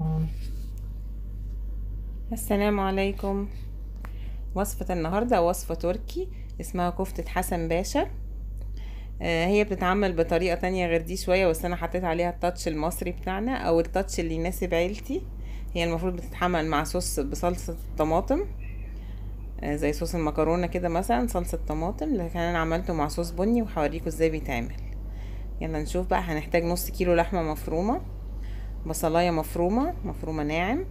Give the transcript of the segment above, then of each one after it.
السلام عليكم وصفة النهاردة وصفة تركي اسمها كفتة حسن باشا آه، هي بتتعمل بطريقة تانية غير دي شوية بس انا حطيت عليها التاتش المصري بتاعنا او التاتش اللي يناسب عيلتي هي المفروض بتتعمل مع صوص بصلصة طماطم آه، زي صوص المكرونة كده مثلا صلصة طماطم لكن انا عملته مع صوص بني وهوريكم ازاي بيتعمل يلا نشوف بقى هنحتاج نص كيلو لحمة مفرومة بصلاية مفرومة مفرومة ناعم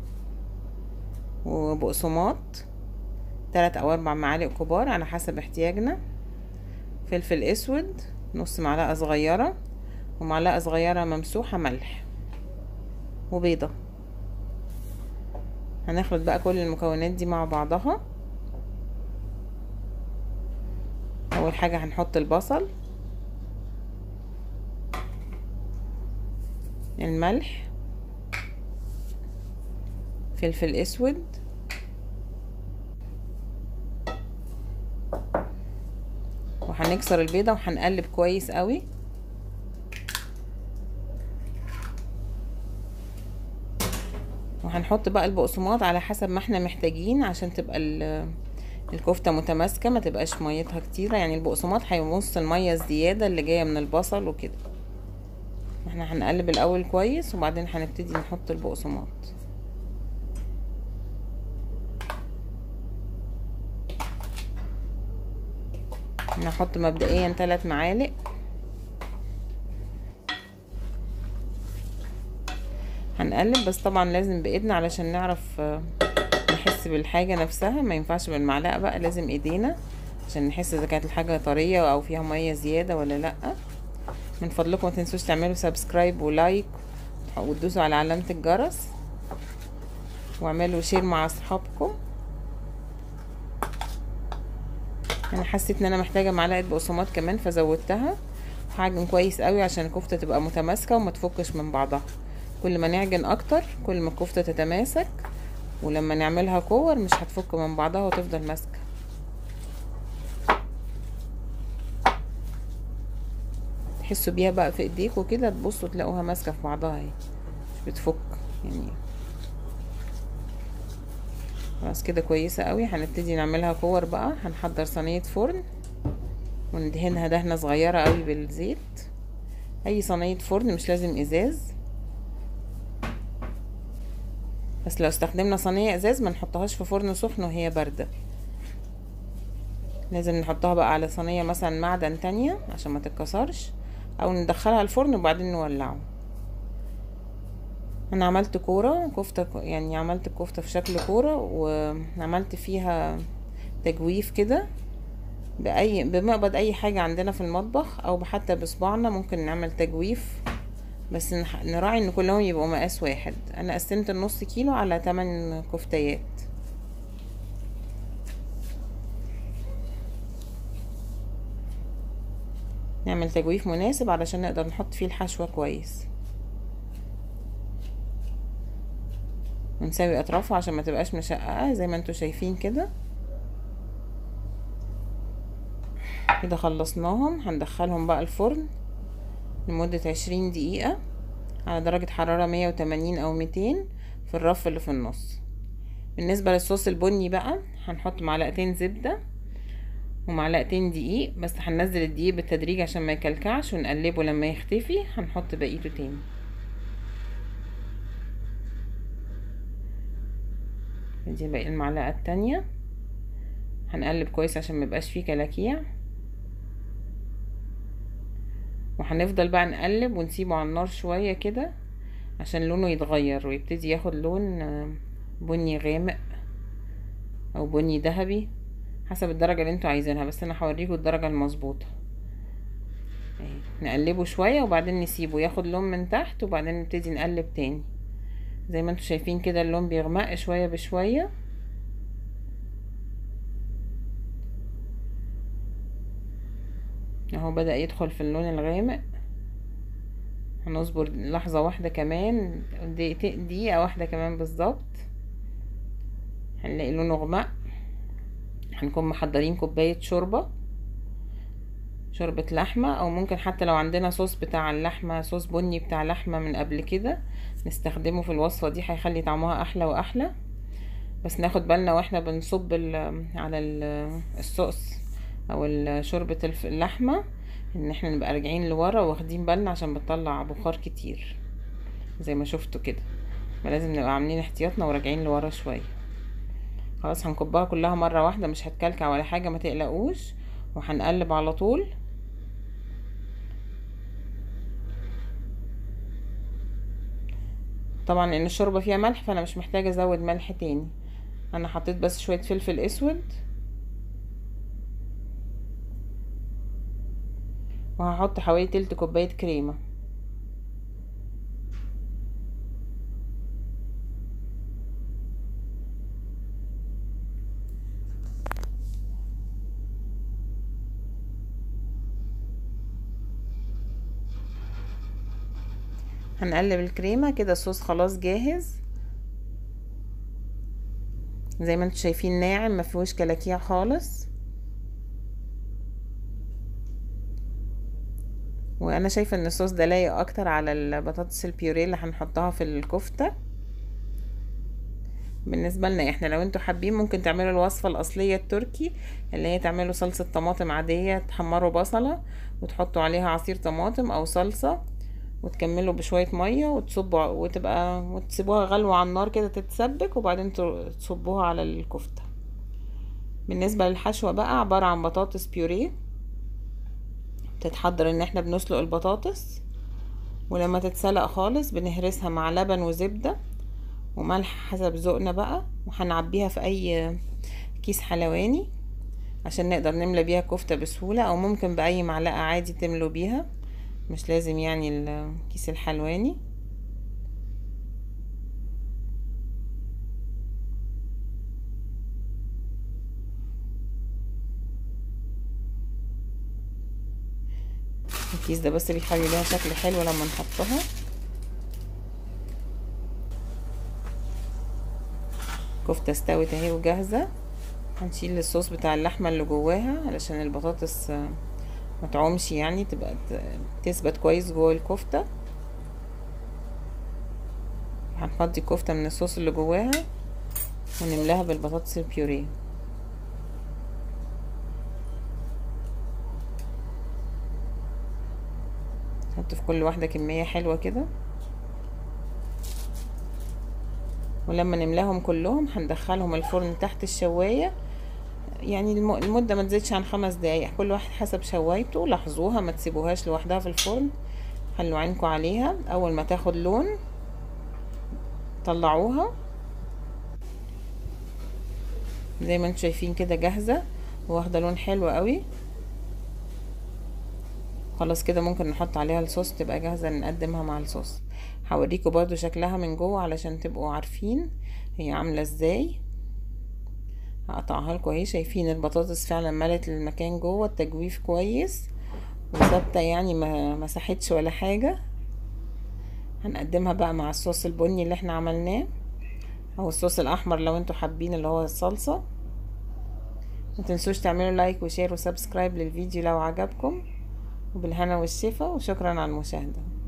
وبقسماط تلات او اربع معالق كبار على حسب احتياجنا فلفل اسود نص معلقة صغيرة ومعلقة صغيرة ممسوحة ملح وبيضة هنخلط بقى كل المكونات دي مع بعضها اول حاجة هنحط البصل الملح فلفل اسود وهنكسر البيضة وهنقلب كويس قوي وهنحط بقى البقسماط على حسب ما احنا محتاجين عشان تبقى الكفتة متماسكة ما تبقاش ميتها كتيرة يعني البقسماط هيمص المية الزيادة اللي جاية من البصل وكده احنا هنقلب الاول كويس وبعدين هنبتدي نحط البقسماط نحط مبدئيا ثلاث معالق هنقلب بس طبعا لازم بايدنا علشان نعرف نحس بالحاجة نفسها ما ينفعش بالمعلقة بقى لازم ايدينا عشان نحس اذا كانت الحاجة طرية او فيها مية زيادة ولا لا من فضلكم ما تنسوش تعملوا سبسكرايب ولايك وتدوسوا على علامة الجرس واعملوا شير مع اصحابكم انا حسيت ان انا محتاجه معلقه بقسماط كمان فزودتها هعجن كويس قوي عشان الكفته تبقى متماسكه وما تفكش من بعضها كل ما نعجن اكتر كل ما الكفته تتماسك ولما نعملها كور مش هتفك من بعضها وتفضل ماسكه تحسوا بيها بقى في ايديكوا كده تبصوا تلاقوها ماسكه في بعضها اهي مش بتفك يعني خلاص كده كويسة قوي هنبتدي نعملها كور بقى هنحضر صينية فرن وندهنها دهنة صغيرة قوي بالزيت اي صينية فرن مش لازم ازاز بس لو استخدمنا صينية ازاز ما نحطهاش في فرن سخن وهي باردة لازم نحطها بقى على صينية مثلا معدن تانية عشان ما تتكسرش او ندخلها الفرن وبعدين نولعه انا عملت كورة كفتة يعني عملت الكفتة في شكل كورة وعملت فيها تجويف كده باي بمقبض اي حاجة عندنا في المطبخ او حتى بصبعنا ممكن نعمل تجويف بس نراعي ان كلهم يبقوا مقاس واحد انا قسمت النص كيلو على 8 كفتيات نعمل تجويف مناسب علشان نقدر نحط فيه الحشوة كويس ونسوي اطرافه عشان ما تبقاش مشققه زي ما انتوا شايفين كده كده خلصناهم هندخلهم بقى الفرن لمدة عشرين دقيقة على درجة حرارة مية وتمانين او ميتين في الرف اللي في النص بالنسبة للصوص البني بقى هنحط معلقتين زبدة ومعلقتين دقيق بس هننزل الدقيق بالتدريج عشان ما يكلكعش ونقلبه لما يختفي هنحط بقيته تاني دي باقي المعلقة التانية هنقلب كويس عشان ميبقاش فيه كلاكيع وهنفضل بقى نقلب ونسيبه على النار شوية كده عشان لونه يتغير ويبتدي ياخد لون بني غامق او بني ذهبي حسب الدرجة اللي انتوا عايزينها بس انا هوريكم الدرجة المظبوطة نقلبه شوية وبعدين نسيبه ياخد لون من تحت وبعدين نبتدي نقلب تاني زي ما انتوا شايفين كده اللون بيغمق شوية بشوية اهو بدأ يدخل في اللون الغامق هنصبر لحظة واحدة كمان دقيقتين دقيقة واحدة كمان بالظبط هنلاقي لونه غمق هنكون محضرين كوباية شوربة شوربة لحمة او ممكن حتى لو عندنا صوص بتاع اللحمة صوص بني بتاع لحمة من قبل كده نستخدمه في الوصفة دي هيخلي طعمها احلى واحلى بس ناخد بالنا واحنا بنصب على الصوص او شوربة اللحمة ان احنا نبقى راجعين لورا واخدين بالنا عشان بتطلع بخار كتير زي ما شفتوا كده لازم نبقى عاملين احتياطنا وراجعين لورا شويه خلاص هنكبها كلها مره واحده مش هتكلكع ولا حاجه ما تقلقوش وهنقلب على طول طبعا ان الشوربه فيها ملح فانا مش محتاجه ازود ملح تاني انا حطيت بس شويه فلفل اسود وهحط حوالي تلت كوبايه كريمه هنقلب الكريمه كده الصوص خلاص جاهز زي ما انتم شايفين ناعم ما فيهوش كلاكيع خالص وانا شايفه ان الصوص ده لايق اكتر على البطاطس البيوريه اللي هنحطها في الكفته بالنسبه لنا احنا لو انتوا حابين ممكن تعملوا الوصفه الاصليه التركي اللي هي تعملوا صلصه طماطم عاديه تحمروا بصله وتحطوا عليها عصير طماطم او صلصه وتكملوا بشويه ميه وتصبوا وتبقى وتسيبوها غلوه على النار كده تتسبك وبعدين تصبوها على الكفته بالنسبه للحشوه بقى عباره عن بطاطس بيوريه تتحضر ان احنا بنسلق البطاطس ولما تتسلق خالص بنهرسها مع لبن وزبده وملح حسب ذوقنا بقى وهنعبيها في اي كيس حلواني عشان نقدر نملى بيها كفتة بسهولة او ممكن باي معلقة عادي تملوا بيها مش لازم يعني الكيس الحلواني الكيس ده بس بيخلي لها شكل حلو لما نحطها كفتة استوت اهي وجاهزة هنشيل الصوص بتاع اللحمة اللي جواها علشان البطاطس ما تعومش يعني تبقى تثبت كويس جوه الكفتة هنفضي كفتة من الصوص اللي جواها ونملاها بالبطاطس البيوريه نحط في كل واحدة كمية حلوة كده ولما نملاهم كلهم هندخلهم الفرن تحت الشواية يعني المدة ما تزيدش عن خمس دقايق كل واحد حسب شوايته لاحظوها ما تسيبوهاش لوحدها في الفرن خلوا عينكم عليها اول ما تاخد لون طلعوها زي ما انتم شايفين كده جاهزة واخده لون حلو قوي خلاص كده ممكن نحط عليها الصوص تبقى جاهزة نقدمها مع الصوص هوريكم برضو شكلها من جوه علشان تبقوا عارفين هي عاملة ازاي هقطعها لكم اهي شايفين البطاطس فعلا ملت المكان جوه التجويف كويس وثابته يعني ما مسحتش ولا حاجه هنقدمها بقى مع الصوص البني اللي احنا عملناه او الصوص الاحمر لو انتوا حابين اللي هو الصلصه ما تنسوش تعملوا لايك وشير وسبسكرايب للفيديو لو عجبكم وبالهنا والشفا وشكرا على المشاهده